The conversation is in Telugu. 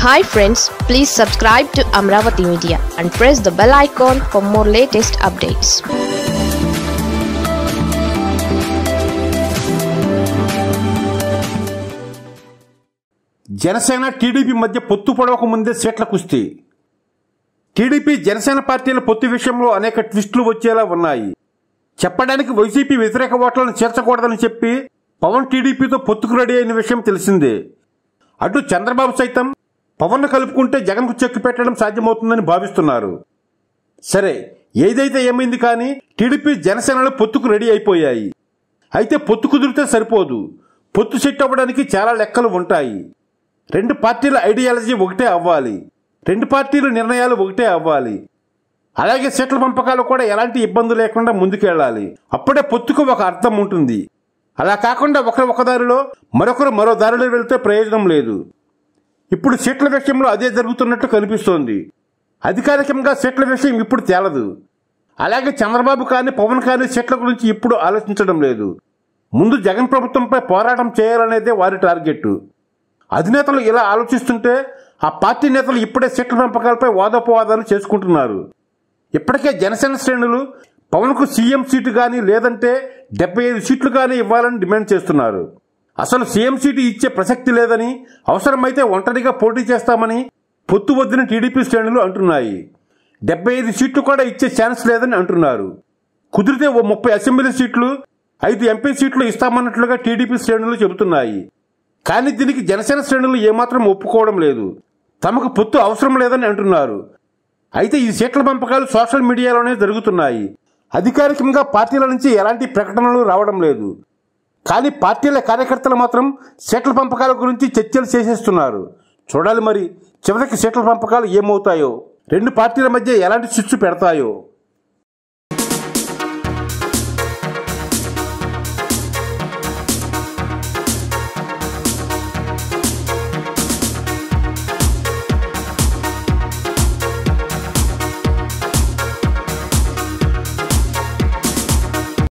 hi friends please subscribe to Amaravati media and press the bell icon for more latest updates Janasena TDP మధ్య పొత్తు పొడవక ముందే సీట్ల కుస్తీ టీడీపీ జనసేన పార్టీల పొత్తు విషయంలో అనేక ట్విస్టులు వచ్చేలా ఉన్నాయి చెప్పడానికి వైసీపీ వ్యతిరేక ఓట్లను చేర్చకూడదని చెప్పి పవన్ టీడీపీతో పొత్తుకు రెడీ అయిన విషయం తెలిసిందే అటు చంద్రబాబు సైతం పవన్ను కలుపుకుంటే జగన్కు చెక్కు పెట్టడం సాధ్యమవుతుందని భావిస్తున్నారు సరే ఏదైతే ఏమైంది కానీ టీడీపీ జనసేనలు పొత్తుకు రెడీ అయిపోయాయి అయితే పొత్తు కుదిరితే సరిపోదు పొత్తు సెట్ అవ్వడానికి చాలా లెక్కలు ఉంటాయి రెండు పార్టీల ఐడియాలజీ ఒకటే అవ్వాలి రెండు పార్టీల నిర్ణయాలు ఒకటే అవ్వాలి అలాగే సీట్ల పంపకాలు కూడా ఎలాంటి ఇబ్బంది లేకుండా ముందుకెళ్ళాలి అప్పుడే పొత్తుకు ఒక అర్థం ఉంటుంది అలా కాకుండా ఒకరు ఒక దారిలో మరొకరు మరో దారిలో వెళ్తే ప్రయోజనం లేదు ఇప్పుడు సీట్ల విషయంలో అదే జరుగుతున్నట్టు కనిపిస్తోంది అధికారికంగా సీట్ల విషయం ఇప్పుడు తేలదు అలాగే చంద్రబాబు కానీ పవన్ కానీ సీట్ల గురించి ఇప్పుడు ఆలోచించడం లేదు ముందు జగన్ ప్రభుత్వంపై పోరాటం చేయాలనేదే వారి టార్గెట్ అధినేతలు ఇలా ఆలోచిస్తుంటే ఆ పార్టీ నేతలు ఇప్పుడే సీట్ల పెంపకాలపై వాదోపవాదాలు చేసుకుంటున్నారు ఇప్పటికే జనసేన శ్రేణులు పవన్కు సీఎం సీటు కానీ లేదంటే డెబ్బై ఐదు సీట్లు కానీ ఇవ్వాలని డిమాండ్ చేస్తున్నారు అసలు సీఎం సీటు ఇచ్చే ప్రసక్తి లేదని అవసరమైతే ఒంటరిగా పోటీ చేస్తామని పొత్తు వద్దని టీడీపీ శ్రేణులు అంటున్నాయి డెబ్బై ఐదు సీట్లు కూడా ఇచ్చే ఛాన్స్ లేదని అంటున్నారు కుదిరితే ఓ ముప్పై అసెంబ్లీ సీట్లు ఐదు ఎంపీ సీట్లు ఇస్తామన్నట్లుగా టీడీపీ శ్రేణులు చెబుతున్నాయి కానీ దీనికి జనసేన శ్రేణులు ఏమాత్రం ఒప్పుకోవడం లేదు తమకు పొత్తు అవసరం లేదని అంటున్నారు అయితే ఈ సీట్ల పంపకాలు సోషల్ మీడియాలోనే జరుగుతున్నాయి అధికారికంగా పార్టీల నుంచి ఎలాంటి ప్రకటనలు రావడం లేదు కానీ పార్టీల కార్యకర్తలు మాత్రం సీట్ల పంపకాల గురించి చర్చలు చేసేస్తున్నారు చూడాలి మరి చివరికి సీట్ల పంపకాలు ఏమవుతాయో రెండు పార్టీల మధ్య ఎలాంటి చిచ్చు పెడతాయో